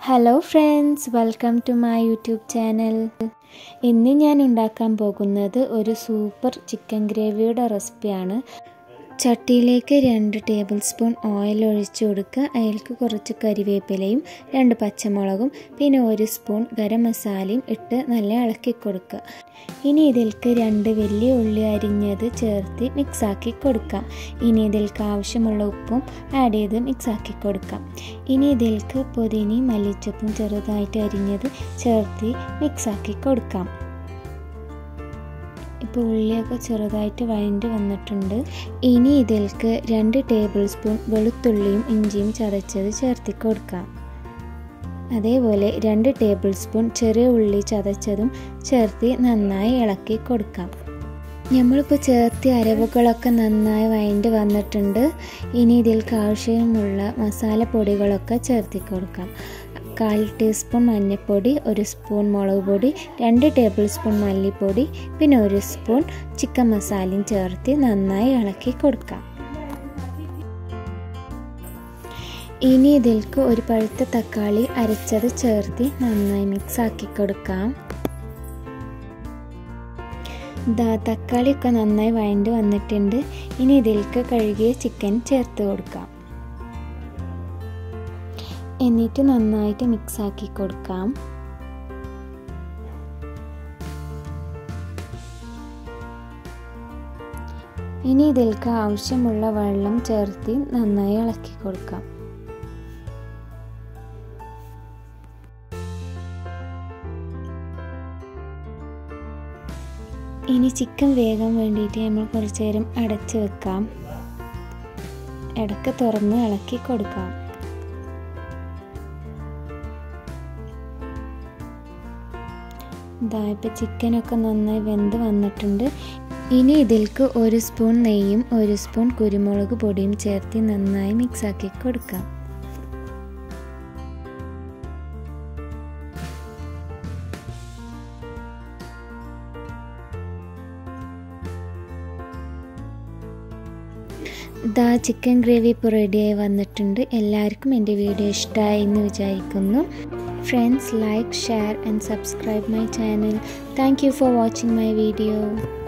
Hello friends welcome to my YouTube channel ഇന്ന് ഞാൻ ഉണ്ടാക്കാൻ പോകുന്നത് ഒരു സൂപ്പർ ചിക്കൻ ഗ്രേവിയുടെ റെസിപ്പിയാണ് ചട്ടിയിലേക്ക് രണ്ട് ടേബിൾ സ്പൂൺ ഓയിൽ ഒഴിച്ചു കൊടുക്കുക അതിലേക്ക് കുറച്ച് കരിവേപ്പിലയും രണ്ട് പച്ചമുളകും പിന്നെ ഒരു സ്പൂൺ ഗരം മസാലയും ഇട്ട് നല്ല ഇളക്കി കൊടുക്കുക ഇനി ഇതിലേക്ക് രണ്ട് വലിയ ഉള്ളി അരിഞ്ഞത് ചേർത്ത് മിക്സാക്കി കൊടുക്കാം ഇനി ഇതിലേക്ക് ആവശ്യമുള്ള ഉപ്പും ആഡ് ചെയ്ത് മിക്സാക്കി കൊടുക്കാം ഇനി ഇതിലേക്ക് പൊതിനി മല്ലിച്ചപ്പും ചെറുതായിട്ട് അരിഞ്ഞത് ചേർത്ത് മിക്സാക്കി കൊടുക്കാം ഇപ്പോൾ ഉള്ളിയൊക്കെ ചെറുതായിട്ട് വഴണ്ട് വന്നിട്ടുണ്ട് ഇനി ഇതിലേക്ക് രണ്ട് ടേബിൾ സ്പൂൺ വെളുത്തുള്ളിയും ഇഞ്ചിയും ചതച്ചത് ചേർത്തി കൊടുക്കാം അതേപോലെ രണ്ട് ടേബിൾ സ്പൂൺ ചെറിയ ഉള്ളി ചതച്ചതും ചേർത്തി നന്നായി ഇളക്കി കൊടുക്കാം നമ്മളിപ്പോൾ ചേർത്തി അരവുകളൊക്കെ നന്നായി വഴണ്ട് വന്നിട്ടുണ്ട് ഇനി ഇതിലേക്ക് ആവശ്യമുള്ള മസാലപ്പൊടികളൊക്കെ ചേർത്തി കൊടുക്കാം കാൽ ടീസ്പൂൺ മഞ്ഞൾപ്പൊടി ഒരു സ്പൂൺ മുളക് പൊടി രണ്ട് ടേബിൾ സ്പൂൺ മല്ലിപ്പൊടി പിന്നെ ഒരു സ്പൂൺ ചിക്കൻ മസാലയും ചേർത്ത് നന്നായി ഇളക്കി കൊടുക്കാം ഇനി ഇതിലേക്ക് ഒരു പഴുത്ത തക്കാളി അരച്ചത് ചേർത്ത് നന്നായി മിക്സ് ആക്കി കൊടുക്കാം ദാ തക്കാളിയൊക്കെ നന്നായി വഴണ്ട് വന്നിട്ടുണ്ട് ഇനി ഇതിലേക്ക് കഴുകിയ ചിക്കൻ ചേർത്ത് കൊടുക്കാം എന്നിട്ട് നന്നായിട്ട് മിക്സ് ആക്കി കൊടുക്കാം ഇനി ഇതിലേക്ക് ആവശ്യമുള്ള വെള്ളം ചേർത്ത് നന്നായി ഇളക്കി കൊടുക്കാം ഇനി ചിക്കൻ വേഗം വേണ്ടിയിട്ട് നമ്മൾ കുറച്ച് നേരം അടച്ച് വെക്കാം ഇടയ്ക്ക് തുറന്ന് ഇളക്കി കൊടുക്കാം ഇതാ ഇപ്പോൾ ചിക്കനൊക്കെ നന്നായി വെന്ത് വന്നിട്ടുണ്ട് ഇനി ഇതിലേക്ക് ഒരു സ്പൂൺ നെയ്യും ഒരു സ്പൂൺ കുരുമുളക് പൊടിയും ചേർത്ത് നന്നായി മിക്സാക്കി കൊടുക്കാം ദാ ചിക്കൻ ഗ്രേവി ഇപ്പോൾ റെഡിയായി വന്നിട്ടുണ്ട് എല്ലാവർക്കും എൻ്റെ വീഡിയോ ഇഷ്ടമായി എന്ന് വിചാരിക്കുന്നു Friends, like, share and subscribe my channel. Thank you for watching my video.